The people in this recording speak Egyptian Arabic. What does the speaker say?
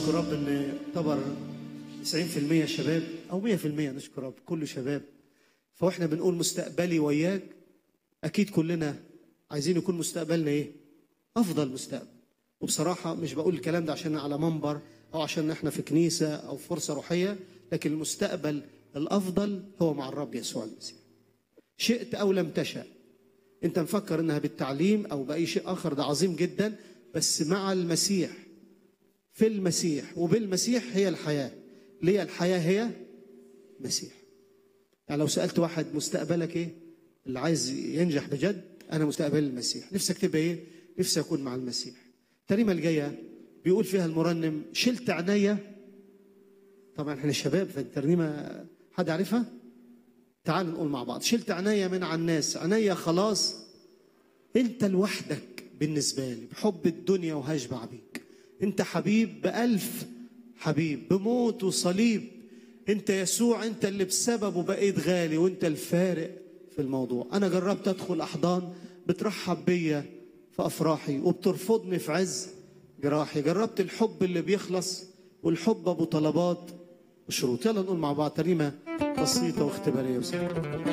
نشكر رب ان يعتبر 90% شباب او 100% نشكر رب كله شباب فاحنا بنقول مستقبلي وياك اكيد كلنا عايزين يكون مستقبلنا ايه افضل مستقبل وبصراحه مش بقول الكلام ده عشان على منبر او عشان احنا في كنيسه او فرصه روحيه لكن المستقبل الافضل هو مع الرب يسوع المسيح شئت او لم تشأ انت مفكر انها بالتعليم او باي شيء اخر ده عظيم جدا بس مع المسيح في المسيح وبالمسيح هي الحياه ليه الحياه هي مسيح يعني لو سالت واحد مستقبلك ايه اللي عايز ينجح بجد انا مستقبلي المسيح نفسك تبقى ايه نفسي اكون مع المسيح الترنيمه الجايه بيقول فيها المرنم شلت عينيا طبعا احنا شباب فالترنيمه حد عارفها تعال نقول مع بعض شلت عينيا من على الناس عينيا خلاص انت لوحدك بالنسبه لي بحب الدنيا وهشبع بيك انت حبيب بألف حبيب بموت وصليب انت يسوع انت اللي بسببه بقيت غالي وانت الفارق في الموضوع انا جربت ادخل احضان بترحب بيا في افراحي وبترفضني في عز جراحي جربت الحب اللي بيخلص والحب ابو طلبات وشروط يلا نقول مع بعض تريمه بسيطه واختباريه بسيطه